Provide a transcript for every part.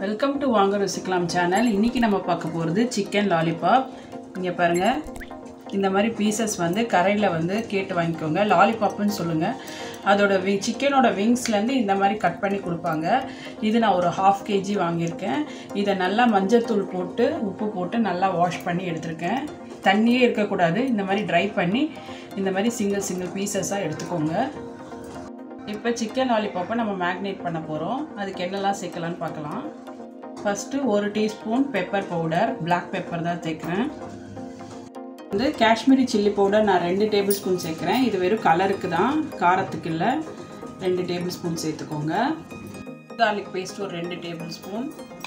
welcome to வாங்க ருசிக்கலாம் channel இன்றைக்கி நம்ம பார்க்க போகிறது சிக்கன் லாலிபாப் இங்கே பாருங்கள் இந்த மாதிரி பீசஸ் வந்து கரையில் வந்து கேட்டு வாங்கிக்கோங்க லாலிபாப்னு சொல்லுங்கள் அதோட வி சிக்கனோட விங்ஸ்லேருந்து இந்த மாதிரி கட் பண்ணி கொடுப்பாங்க இது நான் ஒரு ஹாஃப் கேஜி வாங்கியிருக்கேன் இதை நல்லா மஞ்சத்தூள் போட்டு உப்பு போட்டு நல்லா வாஷ் பண்ணி எடுத்திருக்கேன் தண்ணியே இருக்கக்கூடாது இந்த மாதிரி ட்ரை பண்ணி இந்த மாதிரி சிங்கிள் சிங்கிள் பீசஸாக எடுத்துக்கோங்க இப்போ சிக்கன் லாலிபாப்பை நம்ம மேக்னேட் பண்ண போகிறோம் அதுக்கு என்னெல்லாம் சேர்க்கலான்னு பார்க்கலாம் ஃபஸ்ட்டு ஒரு teaspoon pepper powder black pepper தான் சேர்க்குறேன் வந்து காஷ்மீரி சில்லி பவுடர் நான் ரெண்டு டேபிள் ஸ்பூன் சேர்க்குறேன் இது வெறும் கலருக்கு தான் காரத்துக்கு இல்லை ரெண்டு டேபிள் ஸ்பூன் சேர்த்துக்கோங்க கார்லிக் பேஸ்ட் ஒரு ரெண்டு டேபிள் ஸ்பூன்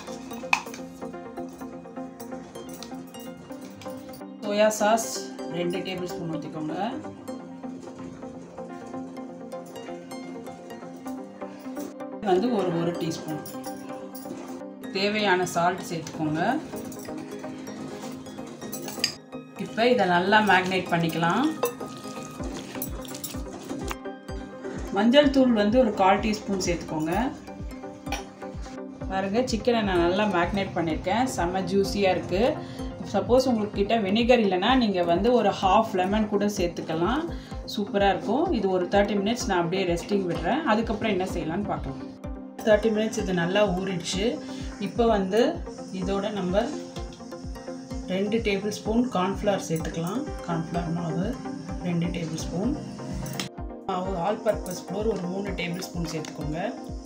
சோயா சாஸ் ரெண்டு டேபிள் ஸ்பூன் ஊற்றிக்கோங்க வந்து ஒரு ஒரு டீஸ்பூன் தேவையான சால்ட் சேர்த்துக்கோங்க இப்போ இதை நல்லா மேக்னேட் பண்ணிக்கலாம் மஞ்சள் தூள் வந்து ஒரு கால் டீஸ்பூன் சேர்த்துக்கோங்க பாருங்க சிக்கனை நான் நல்லா மேக்னேட் பண்ணியிருக்கேன் செம்ம ஜூஸியாக இருக்குது சப்போஸ் உங்களுக்கு கிட்ட வினிகர் இல்லைன்னா நீங்கள் வந்து ஒரு ஹாஃப் லெமன் கூட சேர்த்துக்கலாம் சூப்பராக இருக்கும் இது ஒரு தேர்ட்டி மினிட்ஸ் நான் அப்படியே ரெஸ்டிங் விடுறேன் அதுக்கப்புறம் என்ன செய்யலான்னு பார்க்கலாம் தேர்ட்டி மினிட்ஸ் இது நல்லா ஊறிடுச்சு இப்போ வந்து இதோட நம்ம ரெண்டு டேபிள் ஸ்பூன் கார்ன்ஃப்ளவர் சேர்த்துக்கலாம் கார்ன்ஃப்ளவர் மாவு ரெண்டு டேபிள் ஸ்பூன் மாவு ஆல் பர்பஸ் ஃப்ளோர் ஒரு மூணு டேபிள் ஸ்பூன் சேர்த்துக்கோங்க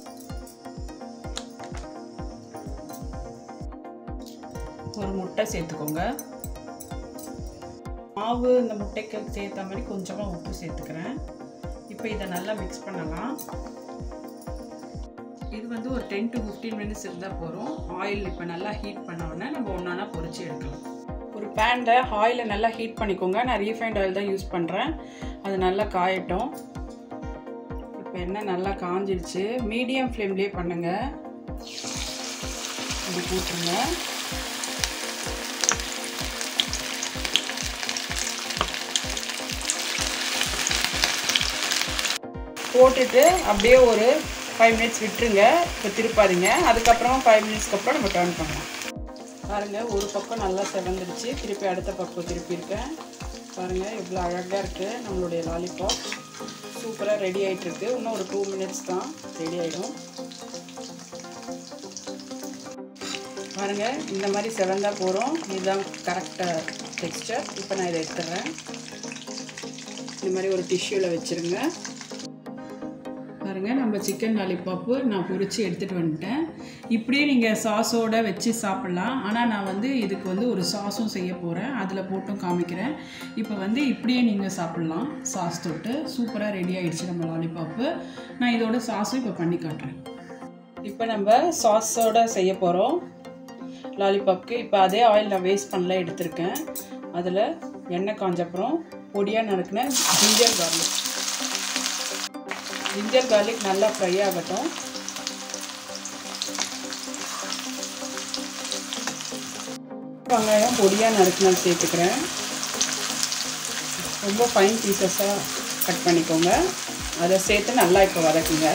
ஒரு முட்டை சேர்த்துக்கோங்க மாவு இந்த முட்டைக்கு சேர்த்த மாதிரி கொஞ்சமாக உப்பு சேர்த்துக்கிறேன் இப்போ இதை நல்லா மிக்ஸ் பண்ணலாம் இது வந்து ஒரு டென் டு ஃபிஃப்டீன் மினிட்ஸ் இருந்தால் போகிறோம் ஆயில் இப்போ நல்லா ஹீட் பண்ண உடனே நம்ம ஒன்றா பொரிச்சு எடுக்கலாம் ஒரு பேனில் ஆயிலை நல்லா ஹீட் பண்ணிக்கோங்க நான் ரீஃபைண்ட் ஆயில் தான் யூஸ் பண்ணுறேன் அது நல்லா காயட்டும் இப்போ எண்ணெய் நல்லா காஞ்சிடுச்சு மீடியம் ஃப்ளேம்லேயே பண்ணுங்கள் இப்படி போட்டுருங்க போட்டுட்டு அப்படியே ஒரு ஃபைவ் மினிட்ஸ் விட்டுருங்க இப்போ திருப்பாதீங்க அதுக்கப்புறம் ஃபைவ் மினிட்ஸ்க்கு அப்புறம் நம்ம டர்ன் பண்ணலாம் பாருங்கள் ஒரு பக்கம் நல்லா செவந்துருச்சு திருப்பி அடுத்த பக்கம் திருப்பியிருக்கேன் பாருங்கள் எவ்வளோ அழகாக இருக்குது நம்மளுடைய லாலிபாப் சூப்பராக ரெடி ஆகிட்டுருக்கு இன்னும் ஒரு டூ மினிட்ஸ் தான் ரெடி ஆகிடும் பாருங்கள் இந்த மாதிரி செவந்தா போகிறோம் இதுதான் கரெக்டாக டெக்ஸ்டர் இப்போ நான் இதை எடுத்துடுறேன் இந்த மாதிரி ஒரு டிஷ்யூவில் வச்சுருங்க பாருங்கள் நம்ம சிக்கன் லாலிபாப்பு நான் பொரித்து எடுத்துகிட்டு வந்துட்டேன் இப்படியே நீங்கள் சாஸோடு வச்சு சாப்பிட்லாம் ஆனால் நான் வந்து இதுக்கு வந்து ஒரு சாஸும் செய்ய போகிறேன் அதில் போட்டும் காமிக்கிறேன் இப்போ வந்து இப்படியே நீங்கள் சாப்பிட்லாம் சாஸ் தொட்டு சூப்பராக ரெடி ஆகிடுச்சு நம்ம லாலிபாப்பு நான் இதோட சாஸும் இப்போ பண்ணி காட்டுறேன் இப்போ நம்ம சாஸோடு செய்ய போகிறோம் லாலிபாப்க்கு இப்போ அதே ஆயில் நான் வேஸ்ட் பண்ணல எடுத்திருக்கேன் அதில் எண்ணெய் காஞ்சப்புறம் பொடியாக நறுக்கின ஜிஞ்சர் கார்லிக் ஜிஞ்சர் கார்லிக் நல்லா ஃப்ரை ஆகட்டும் வெங்காயம் பொடியாக நறுக்கினால் சேர்த்துக்கிறேன் ரொம்ப ஃபைன் பீசஸாக கட் பண்ணிக்கோங்க அதை சேர்த்து நல்லா இப்போ வதக்குங்க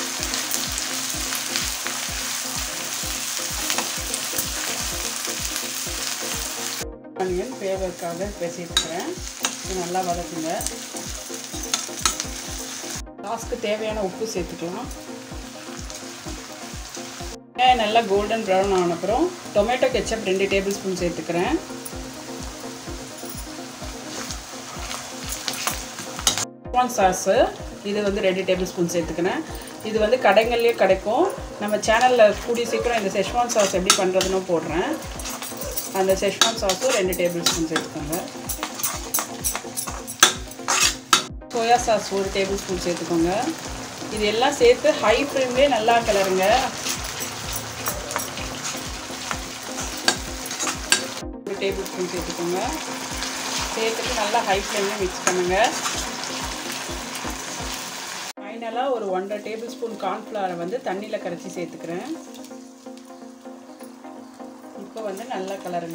ஆனியன் ஃப்ளேவருக்காக இப்போ சேர்த்துக்கிறேன் இது நல்லா வதக்குங்க சாஸ்க்கு தேவையான உப்பு சேர்த்துக்கலாம் வெங்காயம் நல்லா கோல்டன் ப்ரௌன் ஆன அப்புறம் டொமேட்டோ கெச்சப் ரெண்டு டேபிள் ஸ்பூன் சேர்த்துக்கிறேன் ஷெஷ்வான் சாஸு இது வந்து ரெண்டு டேபிள் ஸ்பூன் சேர்த்துக்கிறேன் இது வந்து கடைகள்லேயே கிடைக்கும் நம்ம சேனலில் கூடிய சீக்கிரம் இந்த செஷ்வான் சாஸ் எப்படி பண்ணுறதுன்னு போடுறேன் அந்த செஷ்வான் சாஸும் ரெண்டு டேபிள் ஸ்பூன் சேர்த்துக்கோங்க சோயா சாஸ் ஒரு டேபிள் ஸ்பூன் சேர்த்துக்கோங்க இது எல்லாம் சேர்த்து ஹை ஃப்ளேம்லேயே நல்லா கிளறுங்க ஒரு டேபிள் ஸ்பூன் சேர்த்துக்கோங்க சேர்த்துட்டு நல்லா ஹை ஃப்ளேம்லேயே மிக்ஸ் பண்ணுங்கள் ஃபைனலாக ஒரு ஒன்றரை டேபிள் ஸ்பூன் கார்ன்ஃப்ளவரை வந்து தண்ணியில் கரைச்சி சேர்த்துக்கிறேன் இப்போ வந்து நல்லா கலருங்க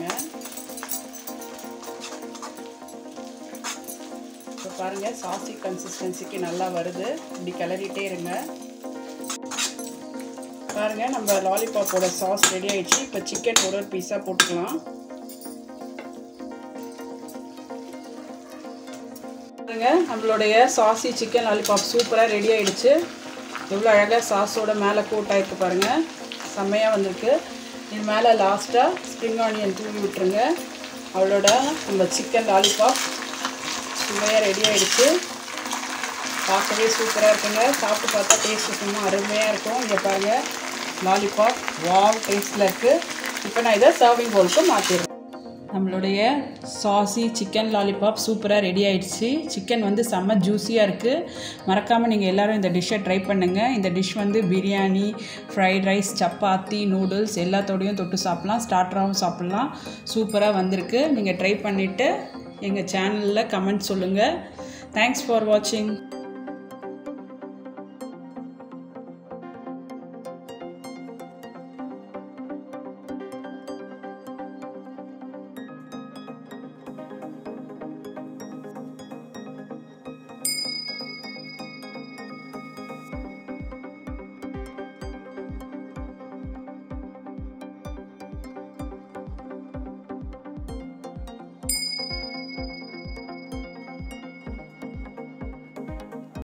இப்போ பாருங்கள் சாசி கன்சிஸ்டன்சிக்கு நல்லா வருது இப்படி கிளறிட்டே இருங்க பாருங்கள் நம்ம லாலிபாப்போட சாஸ் ரெடி ஆயிடுச்சு இப்போ சிக்கன் ஒரு ஒரு பீஸாக போட்டுக்கலாம் பாருங்க நம்மளுடைய சாசி சிக்கன் லாலிபாப் சூப்பராக ரெடி ஆயிடுச்சு எவ்வளோ அழகாக சாஸோட மேலே கோட் ஆயிருக்கு பாருங்கள் செம்மையாக வந்திருக்கு இது மேலே லாஸ்ட்டாக ஸ்ப்ரிங் ஆனியன் தூவி விட்டுருங்க அவளோட நம்ம சிக்கன் லாலிபாப் சுவையாக ரெடி ஆயிடுச்சு பார்க்கவே சூப்பராக இருக்குங்க சாப்பிட்டு பார்த்தா டேஸ்ட்டு சும்மா அருமையாக இருக்கும் இங்கே பாருங்கள் லாலிபாப் வாவ் டேஸ்ட்டில் இருக்குது இப்போ நான் இதை சர்விங் பவுலுக்கு மாற்றிடுறேன் நம்மளுடைய சாசி சிக்கன் லாலிபாப் சூப்பராக ரெடி ஆயிடுச்சு சிக்கன் வந்து செம்ம ஜூஸியாக இருக்குது மறக்காமல் நீங்கள் எல்லோரும் இந்த டிஷ்ஷை ட்ரை பண்ணுங்கள் இந்த டிஷ் வந்து biryani fried rice chapati noodles எல்லாத்தோடையும் தொட்டு சாப்பிட்லாம் ஸ்டார்டராகவும் சாப்பிட்லாம் சூப்பராக வந்திருக்கு நீங்கள் ட்ரை பண்ணிவிட்டு எங்கள் சேனலில் கமெண்ட் சொல்லுங்கள் தேங்க்ஸ் ஃபார் வாட்சிங்